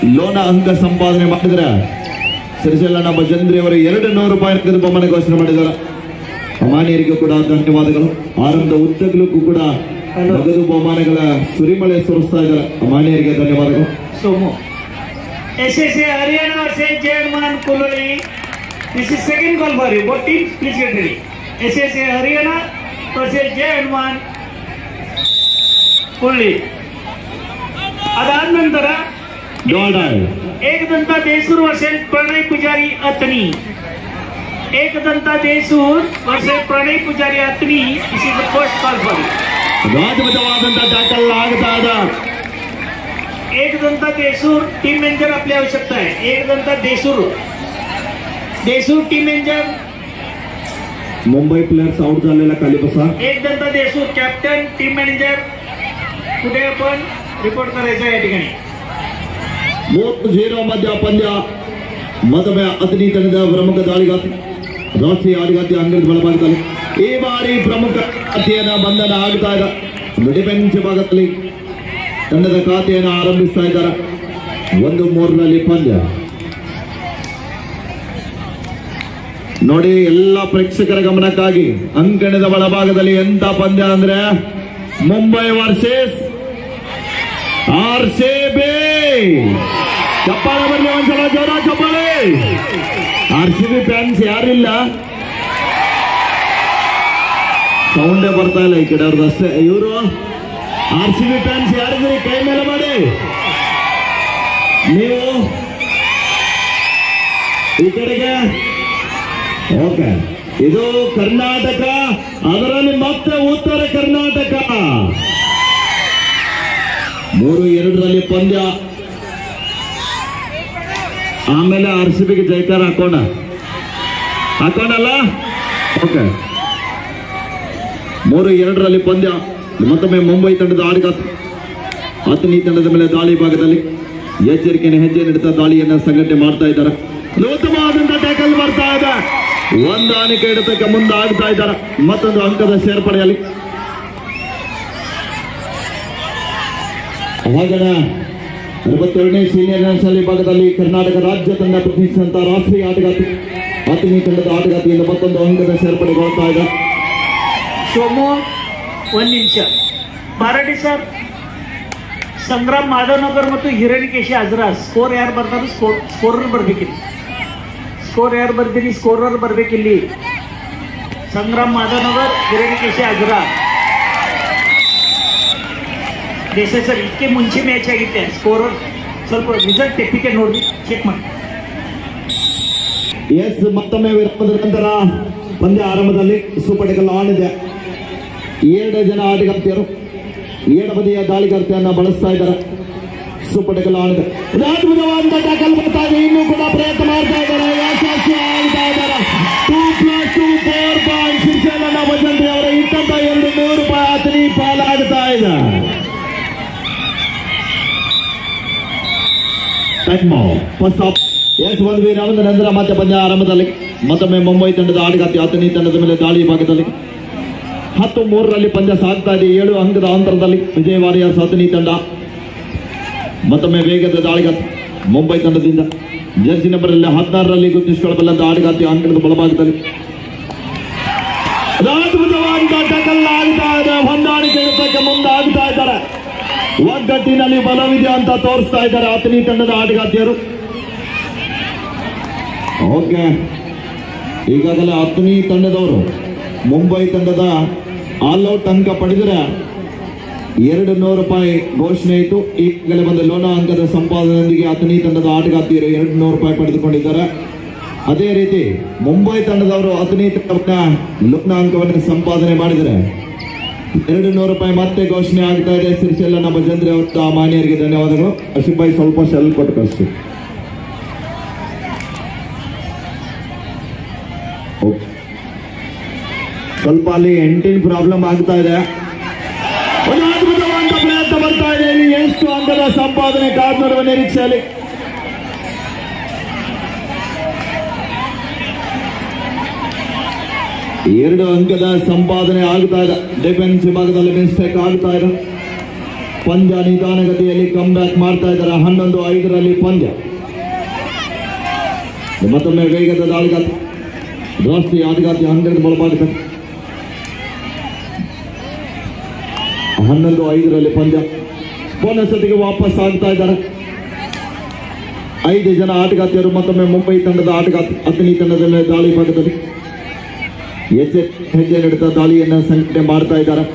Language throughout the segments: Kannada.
ಲೋನ ಅಂಕ ಸಂಪಾದನೆ ಮಾಡಿದ್ರೆ ಸಿರಿಸೆಲ್ಲಣ್ಣ ಭಜಂದ್ರಿ ಅವರು ಎರಡು ನೂರು ರೂಪಾಯಿ ನಗದು ಬಹುಮಾನ ಘೋಷಣೆ ಮಾಡಿದ್ದಾರೆ ಅಮಾನ್ಯರಿಗೂ ಕೂಡ ಧನ್ಯವಾದಗಳು ಆರಂಭದ ಉದ್ದಗಲಕ್ಕೂ ಕೂಡ ನಗದು ಬಹುಮಾನಗಳ ಸುರಿಮಳೆ ಸುರಿಸ್ತಾ ಇದ್ದಾರೆ ಅಮಾನ್ಯರಿಗೆ ಧನ್ಯವಾದಗಳು Somo. SSA Haryana versus Jayman Kulali. This is second call for you. Both teams, please get ready. SSA Haryana versus Jayman Kulali. ಅದಾದ ನಂತರ ಡಾಡಾಯ್ ಏಕದಂತ ದೇಸೂರ್ ವರ್ಸೆಸ್ ಪ್ರಣಯ್ ಪೂಜಾರಿ ಅತ್ನಿ ಏಕದಂತ ದೇಸೂರ್ ವರ್ಸೆಸ್ ಪ್ರಣಯ್ ಪೂಜಾರಿ ಅತ್ನಿ this is the first call for you ರಾಜಮತವಾದಂತ ಟ್ಯಾಕಲ್ ಆಗ್ತಾ ಇದೆ एकदंता देसूर टीम मॅनेजर आपली आवश्यकता आहे Ekdanta Desur Desur team manager Mumbai players out झालेला खाली बसा Ekdanta Desur captain team manager कुठे आपण रिपोर्ट करायचं आहे या ठिकाणी ಮೂವತ್ತು ಜೀರೋ ಮಧ್ಯ ಪಂದ್ಯ ಮದುವೆ ಅತನಿ ತಂಡದ ಪ್ರಮುಖ ದಾಳಿಗಾತಿ ರಾಷ್ಟ್ರೀಯ ಆಟಗಾತಿ ಅಂಗಡಿ ಬಲಭಾಗದಲ್ಲಿ ಈ ಬಾರಿ ಪ್ರಮುಖ ಖಾತೆಯನ್ನ ಬಂಧನ ಆಗ್ತಾ ಇದೆ ಮಿಡಿಬೆಂಚ್ ಭಾಗದಲ್ಲಿ ತಂಡದ ಖಾತೆಯನ್ನು ಆರಂಭಿಸ್ತಾ ಇದ್ದಾರೆ ಒಂದು ಮೂರರಲ್ಲಿ ಪಂದ್ಯ ನೋಡಿ ಎಲ್ಲ ಪ್ರೇಕ್ಷಕರ ಗಮನಕ್ಕಾಗಿ ಅಂಕಣದ ಒಳಭಾಗದಲ್ಲಿ ಎಂತ ಪಂದ್ಯ ಅಂದ್ರೆ Mumbai versus R C B ಚಪ್ಪಾಳೆ ಬರಲಿ ಒಂದ್ಸಲ ಜೋರ ಚಪ್ಪಾಳೆ ಆರ್ ಸಿ ಬಿ ಫ್ಯಾನ್ಸ್ ಯಾರಿಲ್ಲ ಸೌಂಡೇ ಬರ್ತಾ ಇಲ್ಲ ಈ ಕಡೆ ಅವ್ರದ್ದು ಅಷ್ಟೇ ಇವರು ಆರ್ ಸಿ ಬಿ ಫ್ಯಾನ್ಸ್ ಯಾರಿದ್ರಿ ಕೈ ಮೇಲೆ ಮಾಡಿ ನೀವು ಈ ಕಡೆಗೆ ಓಕೆ ಇದು ಕರ್ನಾಟಕ ಅದರಲ್ಲಿ ಮತ್ತೆ ಉತ್ತರ ಕರ್ನಾಟಕ ಮೂರು ಎರಡರಲ್ಲಿ ಪಂದ್ಯ ಆಮೇಲೆ ಆರ್ ಸಿ ಬಿಗೆ ಜೈಕಾರ ಹಾಕೋಣ ಹಾಕೋಣಲ್ಲ ಓಕೆ ಮೂರು ಎರಡರಲ್ಲಿ ಪಂದ್ಯ ಮತ್ತೊಮ್ಮೆ ಮುಂಬೈ ತಂಡದ ಆಟಗಾತ ಹತ್ತನೇ ತಂಡದ ಮೇಲೆ ದಾಳಿ ಭಾಗದಲ್ಲಿ ಎಚ್ಚರಿಕೆಯನ್ನು ಹೆಜ್ಜೆ ನೀಡುತ್ತಾ ದಾಳಿಯನ್ನ ಸಂಘಟನೆ ಮಾಡ್ತಾ ಇದ್ದಾರೆ ಒಂದು ಉತ್ತಮವಾದಂತಹ ಟ್ಯಾಕಲ್ ಬರ್ತಾ ಇದೆ ಒಂದು ಆಣಿಕೆ ಇಡತಕ್ಕ ಮುಂದೆ ಆಗ್ತಾ ಇದ್ದಾರೆ ಮತ್ತೊಂದು ಅಂಕದ ಸೇರ್ಪಡೆಯಲ್ಲಿ ಹಾಗಣ ಅರವತ್ತೇಳನೇ ಸೀನಿಯರ್ ನ್ಯಾಷನಲ್ ವಿಭಾಗದಲ್ಲಿ ಕರ್ನಾಟಕ ರಾಜ್ಯ ತಂಡ ಪ್ರತಿನಿಧಿಸಿದಂತಹ ರಾಷ್ಟ್ರೀಯ ಆಟಗಾತಿ ಹತ್ತನೇ ತಂಡದ ಆಟಗಾತಿಯಿಂದ ಮತ್ತೊಂದು ಅಂಕದ ಸೇರ್ಪಡೆಗೊಳ್ತಾ ಇದೆ सोमो ಒಂದು ನಿಮಿಷ ಬಾರಾಟಿ ಸರ್ ಸಂಗ್ರಾಮ್ ಮಾಧವನಗರ್ ಮತ್ತು ಹಿರಣ್ಯಕೇಶಿ ಅಜ್ರಾ ಸ್ಕೋರ್ ಯಾರು ಬರ್ತಾರೆ ಸ್ಕೋರ್ ಸ್ಕೋರರ್ ಬರ್ಬೇಕಿಲ್ಲಿ ಸ್ಕೋರ್ ಯಾರು ಬರ್ತೀರಿ ಸ್ಕೋರರ್ ಬರ್ಬೇಕಿಲ್ಲಿ ಸಂಗ್ರಾಮ್ ಮಾಧವನಗರ್ ಹಿರಣ್ಯಕೇಶಿ ಅಜ್ರಾ ದೇಶ ಸರ್ ಇದಕ್ಕೆ ಮುಂಚೆ ಮ್ಯಾಚ್ ಆಗಿತ್ತೆ ಸ್ಕೋರರ್ ಸ್ವಲ್ಪ ರಿಸಲ್ಟ್ ತೆಪ್ಪಿಕೆ ನೋಡಿ ಚೆಕ್ ಮಾಡಿ ಎಸ್ ಮತ್ತೊಮ್ಮೆ ವಿರಾಮದ ನಂತರ ಪಂದ್ಯ ಆರಂಭದಲ್ಲಿ ಸೂಪರ್ ಟೆಕಲ್ ಆನ್ ಇದೆ ಎರಡು ಜನ ಆಟಗಾರ್ತಿಯರು ಎಡಬದಿಯ ದಾಳಿಗಾರ್ತಿಯನ್ನ ಬಳಸ್ತಾ ಇದ್ದಾರೆ ಸೂಪರ್ ಟೆಕಲ್ ಆನ್ ಇದೆ ಇದು ಅದ್ಭುತವಾದ ಟ್ಯಾಕಲ್ ಬರ್ತಾ ಇದೆ ಇನ್ನೂ ಕೂಡ ಪ್ರಯತ್ನ ಮಾಡ್ತಾ ಇದ್ದಾರೆ ಯಶಸ್ವಿ ಆಗ್ತಾ ಇದ್ದಾರೆ two plus two four point ಶಿರ್ಷೇನ ಭಜಂತ್ರಿ ಅವರ ಇಟ್ಟಂತ ಎರಡು ನೂರು ರೂಪಾಯಿ ಆತನಿ ಪಾಲಾಗ್ತಾ ಇದೆ ಟೈಮ್ ಫಸ್ಟ್ ಆಫ್ ಎಸ್ ಒಂದು ವಿರಾಮದ ನಂತರ ಮತ್ತೆ ಪಂದ್ಯ ಆರಂಭದಲ್ಲಿ ಮತ್ತೊಮ್ಮೆ ಮುಂಬೈ ತಂಡದ ಆಟಗಾತಿ ಹತ್ತನೇ ತಂಡದ ಮೇಲೆ ದಾಳಿ ಭಾಗದಲ್ಲಿ ಹತ್ತು ಮೂರರಲ್ಲಿ ಪಂದ್ಯ ಸಾಗ್ತಾ ಇದೆ ಏಳು ಅಂಕದ ಅಂತರದಲ್ಲಿ ವಿಜಯ ವಾರಿಯರ್ಸ್ ಹತ್ತನೇ ತಂಡ ಮತ್ತೊಮ್ಮೆ ವೇಗದ ದಾಳಿಗಾತಿ ಮುಂಬೈ ತಂಡದಿಂದ ಜರ್ಸಿ ನಂಬರಲ್ಲಿ ಹದಿನಾರರಲ್ಲಿ ಗುರುತಿಸಿಕೊಳ್ಳಬಲ್ಲಂತ ಆಟಗಾತಿ ಅಂಕಣದ ಬಲಭಾಗದಲ್ಲಿ ಅದ್ಭುತವಾದ ಟಕಲ್ ಆಗ್ತಾ ಇದೆ ಹೊಂದಾಣಿಕೆ ಇಡತಕ್ಕೆ ಮುಂದೆ ಆಗ್ತಾ ಇದ್ದಾರೆ ಒಗ್ಗಟ್ಟಿನಲ್ಲಿ ಬಲವಿದೆ ಅಂತ ತೋರಿಸ್ತಾ ಇದ್ದಾರೆ ಆತನಿ ತಂಡದ ಆಟಗಾತಿಯರು ಓಕೆ ಈಗಾಗಲೇ ಹತ್ತನೇ ತಂಡದವರು ಮುಂಬೈ ತಂಡದ ಆಲ್ಔಟ್ ಅಂಕ ಪಡೆದರೆ ಎರಡು ನೂರು ರೂಪಾಯಿ ಘೋಷಣೆ ಇತ್ತು ಈಗಲೇ ಬಂದ ಲೋಣ ಅಂಕದ ಸಂಪಾದನೆಯೊಂದಿಗೆ ಹತ್ತನೇ ತಂಡದ ಆಟಗಾರ್ತಿಯರು ಎರಡು ನೂರು ರೂಪಾಯಿ ಪಡೆದುಕೊಂಡಿದ್ದಾರೆ ಅದೇ ರೀತಿ ಮುಂಬೈ ತಂಡದವರು ಹತ್ತನೇ ತಂಡವನ್ನ ಲೋಣ ಅಂಕವನ್ನು ಸಂಪಾದನೆ ಮಾಡಿದರೆ ಎರಡು ನೂರು ರೂಪಾಯಿ ಮತ್ತೆ ಘೋಷಣೆ ಆಗ್ತಾ ಇದೆ ಸಿರಿಸೆಲ್ಲ ನಮ್ಮ ಜಂದ್ರಿ ಅವರ ಮಾನ್ಯರಿಗೆ ಧನ್ಯವಾದಗಳು ಅಶಿಫ್ ಭಾಯಿ ಸ್ವಲ್ಪ ಸೆಲ್ ಕೊಟ್ಟು ಕಳಿಸಿ ಓಕೆ. ಸ್ವಲ್ಪ ಅಲ್ಲಿ ಎಂಟಿನ ಪ್ರಾಬ್ಲಮ್ ಆಗ್ತಾ ಇದೆ ಒಂದು ಅದ್ಭುತವಾದ ಪ್ರಯತ್ನ ಬರ್ತಾ ಇದೆ ಇಲ್ಲಿ ಎಷ್ಟು ಅಂಕದ ಸಂಪಾದನೆ ಕಾದ್ ನೋಡುವ ನಿರೀಕ್ಷೆಯಲ್ಲಿ ಎರಡು ಅಂಕದ ಸಂಪಾದನೆ ಆಗ್ತಾ ಇದೆ ಡಿಫೆನ್ಸ್ ವಿಭಾಗದಲ್ಲಿ ಮಿಸ್ಟೇಕ್ ಆಗ್ತಾ ಇದೆ ಪಂದ್ಯ ನಿಧಾನಗತಿಯಲ್ಲಿ ಕಮ್ ಬ್ಯಾಕ್ ಮಾಡ್ತಾ ಇದ್ದಾರೆ ಹನ್ನೊಂದು ಐದರಲ್ಲಿ ಪಂದ್ಯ ಮತ್ತೊಮ್ಮೆ ವೇಗದ ದಾಳಿಗಾತಿ ರಾಷ್ಟ್ರೀಯ ಆಟಗಾರ್ತಿ ಹನ್ನೆರಡು ಬಲಭಾಗದಲ್ಲಿ ಹನ್ನೊಂದು ಐದರಲ್ಲಿ ಪಂದ್ಯ ಬೋನಸತಿಗೆ ವಾಪಸ್ ಆಗ್ತಾ ಇದ್ದಾರೆ ಐದು ಜನ ಆಟಗಾರ್ತಿಯರು ಮತ್ತೊಮ್ಮೆ ಮುಂಬೈ ತಂಡದ ಆಟಗಾರ್ತಿ ಅಗ್ನಿ ತಂಡದ ಮೇಲೆ ದಾಳಿ ಭಾಗದಲ್ಲಿ ಹೆಜ್ಜೆ ಹೆಜ್ಜೆ ನಡೆದ ದಾಳಿಯನ್ನು ಸಂಘಟನೆ ಮಾಡ್ತಾ ಇದ್ದಾರೆ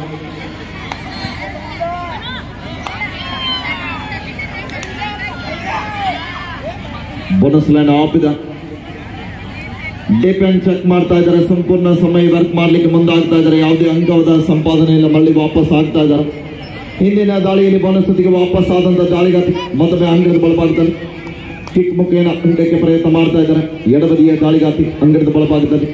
ಬೋನಸ್ ಲೈನ್ ಆಫ್ ಇದೆ ಡಿಪೆಂಡ್ ಚೆಕ್ ಮಾಡ್ತಾ ಇದ್ದಾರೆ ಸಂಪೂರ್ಣ ಸಮಯ ವರ್ಕ್ ಮಾಡ್ಲಿಕ್ಕೆ ಮುಂದಾಗ್ತಾ ಇದ್ದಾರೆ ಯಾವುದೇ ಅಂಕವಾದ ಸಂಪಾದನೆ ಇಲ್ಲ ಮళ్ళీ ವಾಪಸ್ ಆಗ್ತಾ ಇದ್ದಾರೆ ಹಿಂದಿನ ದಾಳಿಯಲ್ಲಿ ಬೋನಸ್ತಿಗೆ ವಾಪಸ್ ಆದಂತ ದಾಳಿಗಾತಿ ಮತ್ತೊಮ್ಮೆ ಅಂಗಡಿದ ಬಲಭಾಗದಲ್ಲಿ ಕಿಕ್ ಮುಖೇನ ಅಂಕಕ್ಕೆ ಪ್ರಯತ್ನ ಮಾಡ್ತಾ ಇದ್ದಾರೆ ಎಡಬದಿಯ ದಾಳಿಗಾತಿ ಅಂಗಡಿದ ಬಲಭಾಗದಲ್ಲಿ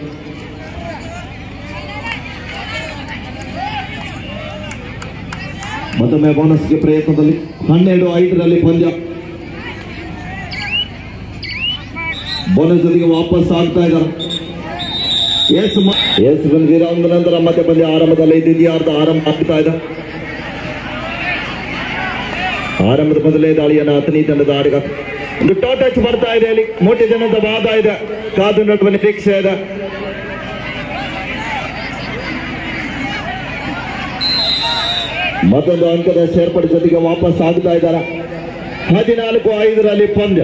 ಮತ್ತೊಮ್ಮೆ ಬೋನಸ್ಗೆ ಪ್ರಯತ್ನದಲ್ಲಿ ಹನ್ನೆರಡು ಐದರಲ್ಲಿ ಪಂದ್ಯ ಬೋನಸ್ ಜೊತೆಗೆ ವಾಪಸ್ ಆಗ್ತಾ ಇದ್ದಾರೆ ಎಸ್ ಮ- ಎಸ್ ಬಂದಿರ ಒಂದು ನಂತರ ಮತ್ತೆ ಪಂದ್ಯ ಆರಂಭದಲ್ಲಿ ದ್ವಿತೀಯಾರ್ಧ ಆರಂಭ ಆಗ್ತಾ ಇದೆ ಆರಂಭದ ಮೊದಲೇ ದಾಳಿಯನ್ನು ಅತನಿ ತಂಡದ ಆಡಿಗ ಒಂದು ಟಚ್ ಬರ್ತಾ ಇದೆ ಅಲ್ಲಿ ಮೋಟಿ ಜನದ ವಾದ ಇದೆ ಕಾದು ನಡುವ ನಿರೀಕ್ಷೆ ಇದೆ ಮತ್ತೊಂದು ಅಂಕದ ಸೇರ್ಪಡೆ ಜೊತೆಗೆ ವಾಪಸ್ ಆಗ್ತಾ ಇದ್ದಾರೆ ಹದಿನಾಲ್ಕು ಐದರಲ್ಲಿ ಪಂದ್ಯ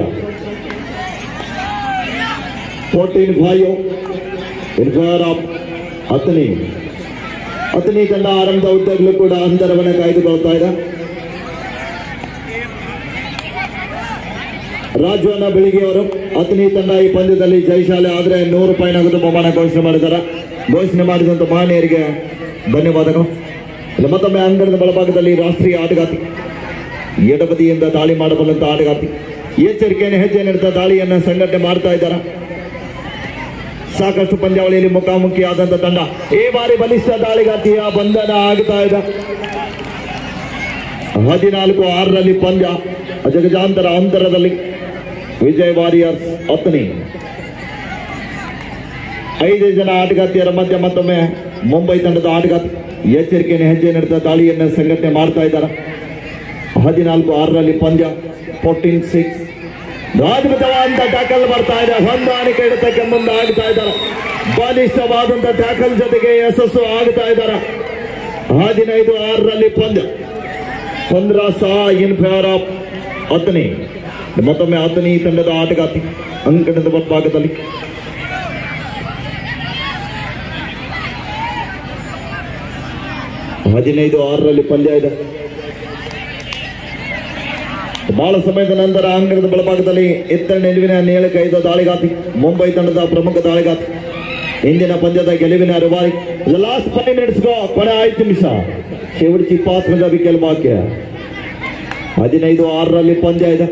fourteen five in favour of Athani Athani ತಂಡ ಆರಂಭದ ಉದ್ದಗಲೂ ಕೂಡ ಅಂತರವನ್ನು ಕಾಯ್ದುಕೊಳ್ತಾ ಇದೆ ರಾಜವನ್ನ ಬೆಳಿಗ್ಗೆ ಅವರು ಅತನಿ ತಂಡ ಈ ಪಂದ್ಯದಲ್ಲಿ ಜಯಶಾಲೆ ಆದ್ರೆ ನೂರು ರೂಪಾಯಿ ನಗದು ಬಹುಮಾನ ಘೋಷಣೆ ಮಾಡಿದ್ದಾರೆ ಘೋಷಣೆ ಮಾಡಿದಂತ ಮಹನೀಯರಿಗೆ ಧನ್ಯವಾದಗಳು ಇನ್ನು ಮತ್ತೊಮ್ಮೆ ಅಂಗಣದ ಬಲಭಾಗದಲ್ಲಿ ರಾಷ್ಟ್ರೀಯ ಆಟಗಾತಿ ಎಡಬದಿಯಿಂದ ದಾಳಿ ಮಾಡಬಲ್ಲಂತ ಆಟಗಾತಿ ಎಚ್ಚರಿಕೆಯನ್ನು ಹೆಜ್ಜೆ ನಡೆದ ದಾಳಿಯನ್ನ ಸಂಘಟನೆ ಮಾಡ್ತಾ ಇದ್ದಾರೆ ಸಾಕಷ್ಟು ಪಂದ್ಯಾವಳಿಯಲ್ಲಿ ಮುಖಾಮುಖಿ ಆದಂತ ತಂಡ ಈ ಬಾರಿ ಬಲಿಷ್ಠ ದಾಳಿಗಾತಿಯ ಬಂಧನ ಆಗ್ತಾ ಇದೆ ಹದಿನಾಲ್ಕು ಆರರಲ್ಲಿ ಪಂದ್ಯ ಅಜಗಜಾಂತರ ಅಂತರದಲ್ಲಿ ವಿಜಯ್ ವಾರಿಯರ್ಸ್ ಅತನಿ ಐದು ಜನ ಆಟಗಾರ್ತಿಯರ ಮಧ್ಯೆ ಮತ್ತೊಮ್ಮೆ ಮುಂಬೈ ತಂಡದ ಆಟಗಾರ್ತಿ ಎಚ್ಚರಿಕೆಯನ್ನು ಹೆಜ್ಜೆ ನಡೆದ ದಾಳಿಯನ್ನು ಸಂಘಟನೆ ಮಾಡ್ತಾ ಇದ್ದಾರೆ ಹದಿನಾಲ್ಕು ಆರರಲ್ಲಿ ಪಂದ್ಯ ಫೋರ್ಟೀನ್ ಸಿಕ್ಸ್ ಅದ್ಭುತವಾದಂತ ಟ್ಯಾಕಲ್ ಬರ್ತಾ ಇದೆ ಹೊಂದಾಣಿಕೆ ಹಿಡಿತಕ್ಕೆ ಮುಂದೆ ಆಗ್ತಾ ಇದ್ದಾರೆ ಬಲಿಷ್ಠವಾದಂತ ಟ್ಯಾಕಲ್ ಜೊತೆಗೆ ಯಶಸ್ಸು ಆಗ್ತಾ ಇದ್ದಾರೆ ಹದಿನೈದು ಆರರಲ್ಲಿ ಪಂದ್ಯ ಪಂದ್ರ ಸಹ ಇನ್ ಫೇವರ್ ಆಫ್ ಅತನಿ ಮತ್ತೊಮ್ಮೆ ಅತನಿ ತಂಡದ ಆಟಗಾರ್ತಿ ಅಂಕಣದ ಭಾಗದಲ್ಲಿ ಹದಿನೈದು ಆರರಲ್ಲಿ ಪಂದ್ಯ ಇದೆ ಬಹಳ ಸಮಯದ ನಂತರ ಅಂಗಣದ ಬಲಭಾಗದಲ್ಲಿ ಎತ್ತರ ನಿಲುವಿನ ನೇಳಕೈದ ದಾಳಿಗಾತಿ ಮುಂಬೈ ತಂಡದ ಪ್ರಮುಖ ದಾಳಿಗಾತಿ ಇಂದಿನ ಪಂದ್ಯದ ಗೆಲುವಿನ ರೂವಾರಿ ಲಾಸ್ಟ್ ಫೈವ್ ಮಿನಿಟ್ಸ್ ಗೋ ಕೊನೆ ಐದು ನಿಮಿಷ शेवटची पाच म्हणजे विकेल ಬಾಕ್ಯ ಹದಿನೈದು ಆರರಲ್ಲಿ ಪಂದ್ಯ ಇದೆ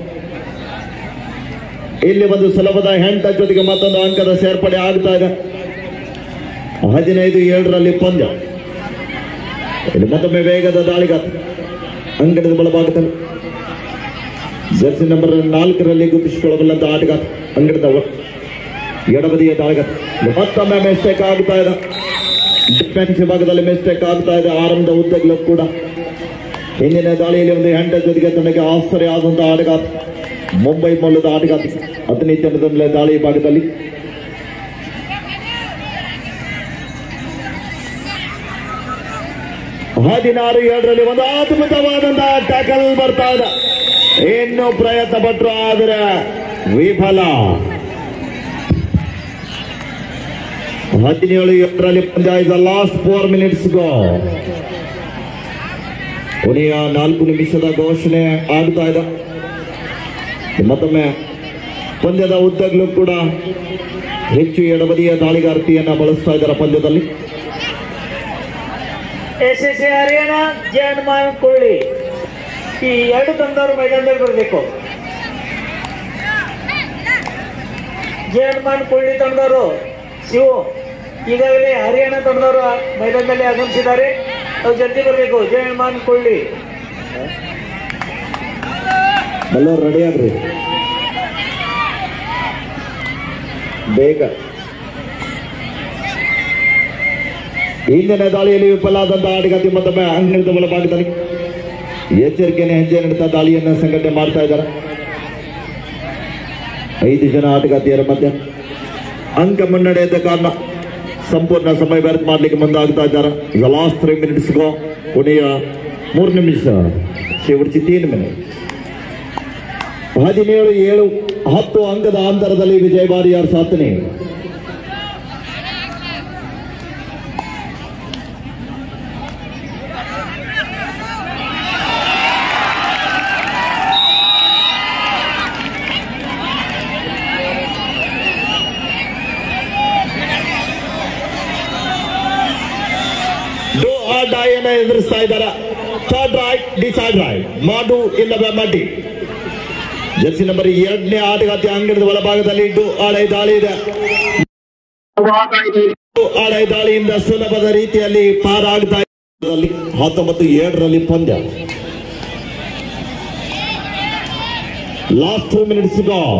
ಇಲ್ಲಿ ಒಂದು ಸುಲಭದ ಹೆಂಟ ಜೊತೆಗೆ ಮತ್ತೊಂದು ಅಂಕದ ಸೇರ್ಪಡೆ ಆಗ್ತಾ ಇದೆ ಹದಿನೈದು ಏಳರಲ್ಲಿ ಪಂದ್ಯ ಇಲ್ಲಿ ಮತ್ತೊಮ್ಮೆ ವೇಗದ ದಾಳಿಗಾತ ಅಂಕಣದ ಬಲಭಾಗದಲ್ಲಿ ಜರ್ಸಿ ನಂಬರ್ ನಾಲ್ಕರಲ್ಲಿ ಗುರುತಿಸಿಕೊಳ್ಳಬಲ್ಲಂತ ಆಟಗಾತ ಅಂಗಡದ ಎಡಬದಿಯ ದಾಳಿಗಾತ ಇಲ್ಲಿ ಮತ್ತೊಮ್ಮೆ ಮಿಸ್ಟೇಕ್ ಆಗ್ತಾ ಇದೆ ಡಿಫೆನ್ಸ್ ಭಾಗದಲ್ಲಿ ಮಿಸ್ಟೇಕ್ ಆಗ್ತಾ ಇದೆ ಆರಂಭದ ಉದ್ದಗಲೂ ಕೂಡ ಹಿಂದಿನ ದಾಳಿಯಲ್ಲಿ ಒಂದು ಹೆಂಟ ಜೊತೆಗೆ ತನಗೆ ಆಶ್ಚರ್ಯ ಆದಂತಹ ಆಟಗಾತ ಮುಂಬೈ ಮೂಲದ ಆಟಗಾತ ಹದಿನೈದು ತಂಡದ ಮೇಲೆ ದಾಳಿ ಭಾಗದಲ್ಲಿ ಹದಿನಾರು ಏಳರಲ್ಲಿ ಒಂದು ಅದ್ಭುತವಾದಂತಹ ಟ್ಯಾಕಲ್ ಬರ್ತಾ ಇದೆ ಇನ್ನು ಪ್ರಯತ್ನ ಪಟ್ಟರು ಆದರೆ ವಿಫಲ ಹದಿನೇಳು ಏಳರಲ್ಲಿ ಪಂದ್ಯ is last four minutes go ಕೊನೆಯ ನಾಲ್ಕು ನಿಮಿಷದ ಘೋಷಣೆ ಆಗ್ತಾ ಇದೆ ಮತ್ತೊಮ್ಮೆ ಪಂದ್ಯದ ಉದ್ದಗಲೂ ಕೂಡ ಹೆಚ್ಚು ಎಡಬದಿಯ ದಾಳಿಗಾರ್ತಿಯನ್ನ ಬಳಸ್ತಾ ಇದ್ದಾರೆ ಪಂದ್ಯದಲ್ಲಿ ಎಸ್ ಎಸ್ ಎ ಹರಿಯಾಣ ಜಯನ್ಮಾನ್ ಕೊಳ್ಳಿ ಈ ಎರಡು ತಂದವರು ಮೈದಾನದಲ್ಲಿ ಬರಬೇಕು ಜಯನ್ಮಾನ್ ಕೊಳ್ಳಿ ತಂಡದವರು ಶಿವು ಈಗಾಗಲೇ ಹರಿಯಾಣ ತಂಡದವರು ಮೈದಾನದಲ್ಲಿ ಆಗಮಿಸಿದ್ದಾರೆ ಅವ್ರು ಜಲ್ದಿ ಬರಬೇಕು ಜಯನ್ಮಾನ್ ಕೊಳ್ಳಿ ಎಲ್ಲರೂ ರೆಡಿ ಆಗ್ರಿ ಬೇಗ ಹಿಂದಿನ ದಾಳಿಯಲ್ಲಿ ವಿಫಲ ಆದಂತಹ ಆಟಗಾತಿ ಮತ್ತೊಮ್ಮೆ ಅಂಗಣದ ಬಲಭಾಗದಲ್ಲಿ ಎಚ್ಚರಿಕೆನೆ ಹೆಜ್ಜೆ ನೀಡುತ್ತಾ ದಾಳಿಯನ್ನ ಸಂಘಟನೆ ಮಾಡ್ತಾ ಇದ್ದಾರೆ ಐದು ಜನ ಆಟಗಾರ್ತಿಯರ ಮಧ್ಯೆ ಅಂಕ ಮುನ್ನಡೆಯದ ಕಾರಣ ಸಂಪೂರ್ಣ ಸಮಯ ವ್ಯರ್ಥ ಮಾಡ್ಲಿಕ್ಕೆ ಮುಂದಾಗ್ತಾ ಇದ್ದಾರೆ ಲಾಸ್ಟ್ ತ್ರೀ ಮಿನಿಟ್ಸ್ ಕೊನೆಯ ಮೂರು ನಿಮಿಷ शेवटची तीन ಮಿನಿಟ್ ಹದಿನೇಳು ಏಳು ಹತ್ತು ಅಂಕದ ಅಂತರದಲ್ಲಿ ವಿಜಯ ಬಾರಿಯಾರ್ ಸಾಧನೆ ಡೋ ಆ ಡಾಯನ್ನ ಎದುರಿಸ್ತಾ ಇದ್ದಾರೆ ಥರ್ಡ್ ರೈಟ್ ಡಿಸೈಡ್ ರೈಟ್ ಮಾಡು ಇಲ್ಲವೇ ಮಡ್ಡಿ ಜರ್ಸಿ ನಂಬರ್ ಎರಡನೇ ಆಟಗಾರ್ತಿ ಅಂಗಣದ ಒಳಭಾಗದಲ್ಲಿ ಡು ಆಡೈ ದಾಳಿ ಇದೆ ಡು ಆಡೈ ದಾಳಿಯಿಂದ ಸುಲಭದ ರೀತಿಯಲ್ಲಿ ಪಾರಾಗ್ತಾ ಇದೆ. ಹತ್ತೊಂಬತ್ತು ಏಳರಲ್ಲಿ ಪಂದ್ಯ ಲಾಸ್ಟ್ ಟೂ ಮಿನಿಟ್ಸ್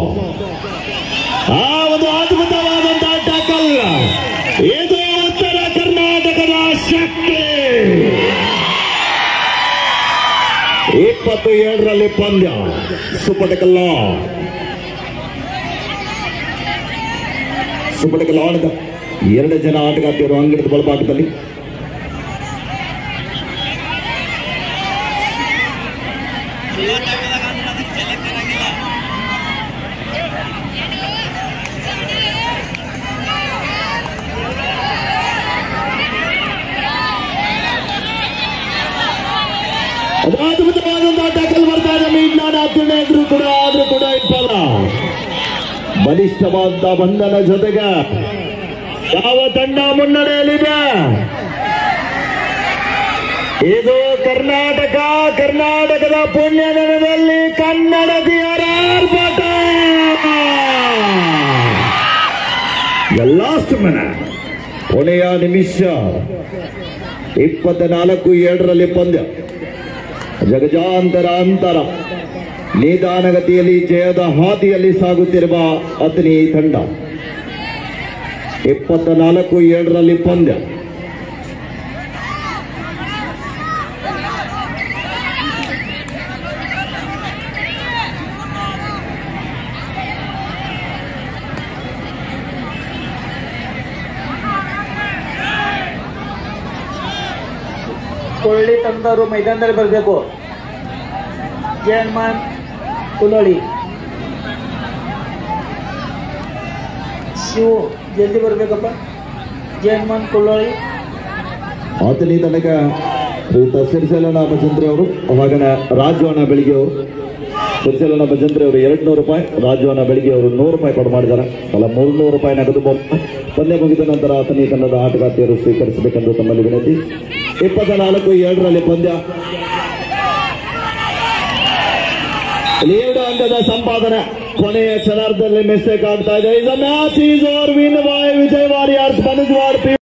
ಆ ಒಂದು ಅದ್ಭುತವಾದಂತಹ ಟ್ಯಾಕಲ್ ಇದು ಉತ್ತರ ಕರ್ನಾಟಕದ ಶಕ್ತಿ ಇಪ್ಪತ್ತು ಏಳರಲ್ಲಿ ಪಂದ್ಯ ಸುಪಟಕಲ್ಲ ಸುಪಟಕಲ್ಲ ಆಡಿದ ಎರಡು ಜನ ಆಟಗಾರ್ತಿಯರು ಅಂಗಡಿದ ಬಲಭಾಗದಲ್ಲಿ ಅದು ಅದ್ಭುತವಾದಂತಹ ಟ್ಯಾಕಲ್ ಬರ್ತಾ ಇದೆ ಮೀಡ್ಲಾನ ಹತ್ತಿರ ಎದುರು ಕೂಡ ಆದ್ರೂ ಕೂಡ ಇಪ್ಪಲ್ಲ ಬಲಿಷ್ಠವಾದ ಬಂಧನ ಜೊತೆಗೆ ಯಾವ ತಂಡ ಮುನ್ನಡೆಯಲಿದೆ ಇದು ಕರ್ನಾಟಕ ಕರ್ನಾಟಕದ ಪುಣ್ಯನಗರದಲ್ಲಿ ಕನ್ನಡತಿಯರ ಆರ್ಭಟ ಲಾಸ್ಟ್ ಮನ ಕೊನೆಯ ನಿಮಿಷ ಇಪ್ಪತ್ತ ನಾಲ್ಕು ಏಳರಲ್ಲಿ ಪಂದ್ಯ ಜಗಜಾಂತರ ಅಂತರ ನಿಧಾನಗತಿಯಲ್ಲಿ ಜಯದ ಹಾದಿಯಲ್ಲಿ ಸಾಗುತ್ತಿರುವ ಅತನಿ ತಂಡ ಇಪ್ಪತ್ತ ನಾಲ್ಕು ಏಳರಲ್ಲಿ ಪಂದ್ಯ ಕೊಳ್ಳಿ ತಂದವರು ಮೈದಾನದಲ್ಲಿ ಬರಬೇಕು ಜಯನ್ಮಾನ್ ಕುಲೋಳಿ ಶಿವು ಜಲ್ದಿ ಬರ್ಬೇಕಪ್ಪ ಜಯನ್ಮಾನ್ ಕುಲ್ಲೋಳಿ ಆತನಿ ತನಕ ಶ್ರೀಯುತ ಸಿರಿಸೇಲನ ಭಜಂತ್ರಿ ಅವರು ಹಾಗನ ರಾಜವನ ಬೆಳಿಗ್ಗೆ ಅವರು ಸಿರಿಸೇಲನ ಭಜಂತ್ರಿ ಅವರು ಎರಡು ನೂರು ರೂಪಾಯಿ ರಾಜವನ ಬೆಳಿಗ್ಗೆ ಅವರು ನೂರು ರೂಪಾಯಿ ಕೊಡು ಮಾಡಿದ್ದಾರೆ ಅಲ್ಲ ಮೂರ್ನೂರು ರೂಪಾಯಿ ನಗದು ಬಹುಮಾನ. ಪಂದ್ಯ ಮುಗಿದ ನಂತರ ಆತನಿ ತಂಡದ ಆಟಗಾರ್ತಿಯರು ಸ್ವೀಕರಿಸಬೇಕೆಂದು ತಮ್ಮಲ್ಲಿ ವಿನಂತಿ ಇಪ್ಪತ್ತ ನಾಲ್ಕು ಏಳರಲ್ಲಿ ಪಂದ್ಯ ಎರಡು ಅಂಕದ ಸಂಪಾದನೆ ಕೊನೆಯ ಕ್ಷಣಾರ್ಧದಲ್ಲಿ ಮಿಸ್ಟೇಕ್ ಆಗ್ತಾ ಇದೆ is match is over win by Vijay warriors ಮನುಜ್ ವಾಡ್